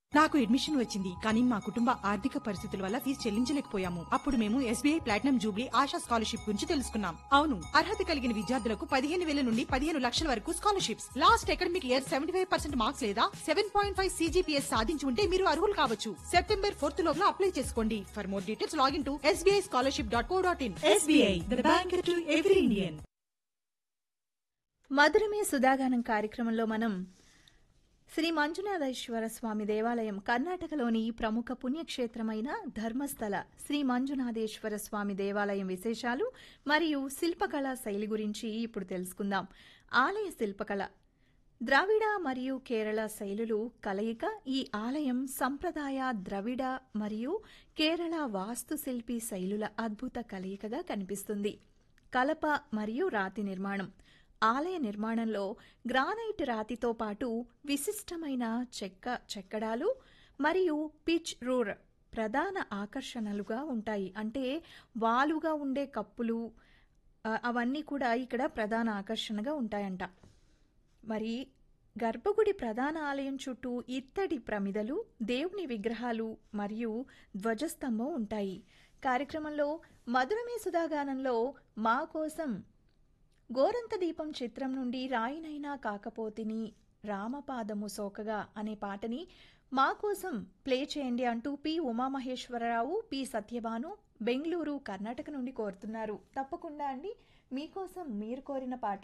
నాకు అడ్మిషన్ వచ్చింది కానీ మా కుటుంబ ఆర్థిక పరిస్థితుల వల్ల ఫీజు చెల్లించలేకపోయాము అప్పుడు మేము SBI platinum jubilee Asha scholarship గురించి తెలుసుకున్నాం అవును అర్హత కలిగిన విద్యార్థులకు పదిహేను వేల నుండి పదిహేను లక్షల వరకు scholarships last academic year seventy five percent marks లేదా సెవెన్ పాయింట్ ఫైవ్ సీజీపీఎస్ సాధించి ఉంటే మీరు అర్హులు కావచ్చు సెప్టెంబర్ ఫోర్త్ లోపల అప్లై చేసుకోండి for more details login to SBI scholarship dot co dot in SBI the bank to every Indian మధురమే సుధాగానం కార్యక్రమంలో మనం శ్రీ మంజునాథేశ్వర స్వామి దేవాలయం కర్ణాటకలోని ప్రముఖ పుణ్యక్షేత్రమైన ధర్మస్థల శ్రీ మంజునాథేశ్వర స్వామి దేవాలయం విశేషాలు మరియు శిల్పకళా శైలి గురించి ఇప్పుడు తెలుసుకుందాం ఆలయ శిల్పకళ ద్రావిడ మరియు కేరళ శైలులు కలయిక ఈ ఆలయం సంప్రదాయ ద్రవిడ మరియు కేరళ వాస్తుశిల్పి శైలుల అద్భుత కలయికగా కనిపిస్తుంది కలప మరియు రాతి నిర్మాణం ఆలయ నిర్మాణంలో గ్రానైట్ రాతితో పాటు విశిష్టమైన చెక్క చెక్కడాలు మరియు పిచ్ రూర్ ప్రధాన ఆకర్షణలుగా ఉంటాయి అంటే వాలుగా ఉండే కప్పులు ఆ, అవన్నీ కూడా ఇక్కడ ప్రధాన ఆకర్షణగా ఉంటాయంట మరి గర్భగుడి ప్రధాన ఆలయం చుట్టూ ఇత్తడి ప్రమిదలు దేవుని విగ్రహాలు మరియు ధ్వజస్తంభం ఉంటాయి కార్యక్రమంలో మధురమే సుధాగానంలో మా కోసం గోరంత దీపం చిత్రం నుండి రాయినైనా కాకపోతిని రామపాదము సోకగా అనే పాటని మా కోసం ప్లే చేయండి అంటూ పి ఉమామహేశ్వరరావు పి సత్యభాను బెంగళూరు కర్ణాటక నుండి కోరుతున్నారు తప్పకుండా అండి మీకోసం మీరు కోరిన పాట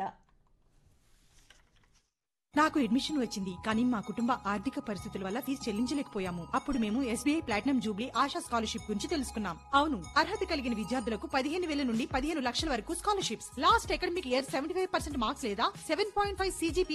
నాకు అడ్మిషన్ వచ్చింది కానీ మా కుటుంబ ఆర్థిక పరిస్థితుల వల్ల ఫీజు చెల్లించలేకపోయాము అప్పుడు మేము SBI platinum jubilee Asha scholarship గురించి తెలుసుకున్నాం అవును అర్హత కలిగిన విద్యార్థులకు పదిహేను వేల నుండి పదిహేను లక్షల వరకు scholarships last academic year seventy five percent marks లేదా సెవెన్ పాయింట్ ఫైవ్